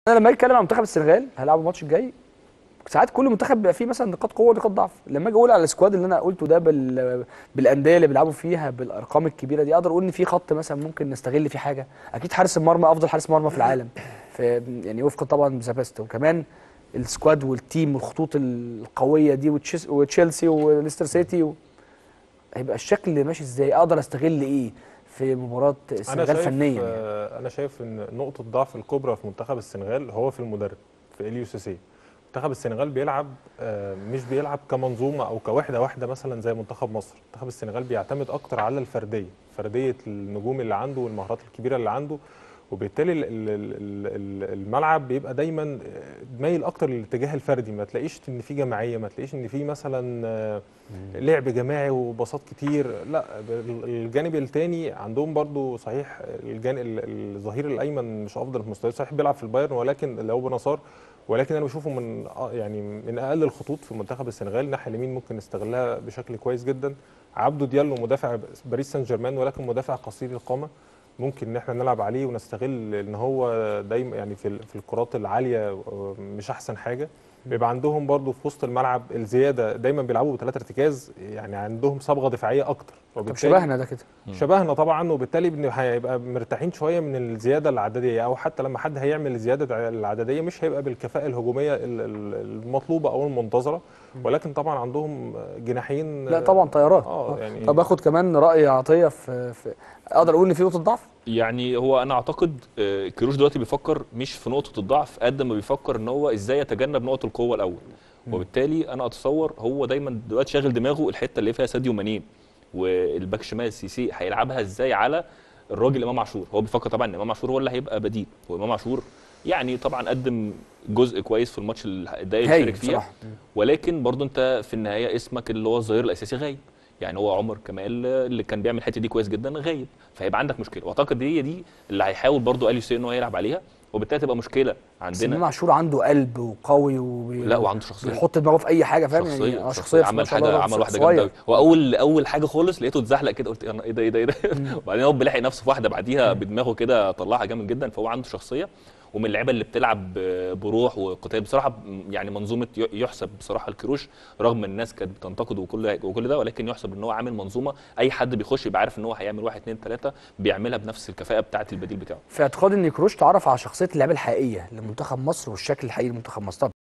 انا لما اجي اتكلم عن منتخب السنغال هيلعبوا الماتش الجاي ساعات كل منتخب بيبقى فيه مثلا نقاط قوه ونقاط ضعف لما اجي اقول على السكواد اللي انا قلته ده بال... بالانديه اللي بيلعبوا فيها بالارقام الكبيره دي اقدر اقول ان في خط مثلا ممكن نستغل فيه حاجه اكيد حارس المرمى افضل حارس مرمى في العالم في يعني وفقا طبعا بزابيست وكمان السكواد والتيم والخطوط القويه دي وتشيس... وتشيلسي وليستر سيتي و... هيبقى الشكل ماشي ازاي اقدر استغل ايه في مباراه انا السنغال شايف فنيا يعني. آه، انا شايف ان نقطه ضعف الكبرى في منتخب السنغال هو في المدرب في اليو سي سي منتخب السنغال بيلعب آه، مش بيلعب كمنظومه او كوحده واحده مثلا زي منتخب مصر منتخب السنغال بيعتمد اكتر على الفرديه فرديه النجوم اللي عنده والمهارات الكبيره اللي عنده وبالتالي ال- ال- ال- ال- الملعب بيبقى دايما مايل اكتر للاتجاه الفردي ما تلاقيش ان في جماعيه ما تلاقيش ان في مثلا آه، لعب جماعي وباصات كتير لا ال- الجانب الثاني عندهم برضو صحيح الجانب الظهير الايمن مش افضل في مستواه صحيح بيلعب في البايرن ولكن اللي هو بنصار ولكن انا بشوفه من آه يعني من اقل الخطوط في منتخب السنغال الناحيه اليمين ممكن نستغلها بشكل كويس جدا عبدو ديالو مدافع باريس سان جيرمان ولكن مدافع قصير القامه ممكن ان احنا نلعب عليه ونستغل ان هو دايما يعني في ال- في الكرات العاليه آه، مش احسن حاجه بيبقى عندهم برضو في وسط الملعب الزياده دايما بيلعبوا بثلاثه ارتكاز يعني عندهم صبغه دفاعيه اكتر طب وبالتالي- شبهنا ده كده شبهنا طبعا وبالتالي بن- هيبقى مرتاحين شويه من الزياده العدديه او حتى لما حد هيعمل الزياده العدديه مش هيبقى بالكفاءه الهجوميه ال- ال- المطلوبه او المنتظره ولكن طبعا عندهم جناحين لا طبعا طيارات اه يعني طب اخد كمان راي عطيه في, في اقدر اقول ان في نقطه ضعف يعني هو انا اعتقد آه، كيروش دلوقتي بيفكر مش في نقطه الضعف قد ما بيفكر ان هو ازاي يتجنب نقط القوه الاول وبالتالي انا اتصور هو دايما دلوقتي شاغل دماغه الحته اللي فيها ساديو ماني والباك شمال سيسي هيلعبها ازاي على الراجل امام عاشور هو بيفكر طبعا ان امام عاشور هو اللي هيبقى بديل وامام عاشور يعني طبعا قدم جزء كويس في الماتش الدقايق اللي هايل شارك فيها بصراحه ولكن برضه انت في النهايه اسمك اللي هو الظهير الاساسي غايب يعني هو عمر كمال اللي كان بيعمل الحته دي كويس جدا غايب فهيبقى عندك مشكله واعتقد هي دي اللي هيحاول برضه اليو سي ان هو يلعب عليها وبالتالي تبقى مشكله بس امام عندنا عاشور عنده قلب وقوي وبي... لا وعنده شخصيه بيحط دماغه في اي حاجه فاهم شخصيه يعني اه شخصيه شخصيه ما عمل شاء الله حاجه راجل عمل واحده صغير. جامده قوي واول اول حاجه خالص لقيته اتزحلق كده قلت انا ايه ده ايه ده ايه ده وبعدين هو بيلاحق نفسه في واحده بعديها بدماغه كده طلعها جامد جدا فهو عنده شخصيه ومن اللعيبه اللي بتلعب بروح وقتال بصراحه يعني منظومه يحسب بصراحه الكروش رغم ان الناس كانت بتنتقده وكل وكل ده ولكن يحسب ان هو عامل منظومه اي حد بيخش يبقى عارف ان هو هيعمل واحد اثنين ثلاثه بيعملها بنفس الكفاءه بتاعه البديل بتاعه في اعتقادي ان كروش تعرف على شخصيه اللعيبه الحقيقيه لمنتخب مصر والشكل الحقيقي لمنتخب مصر طب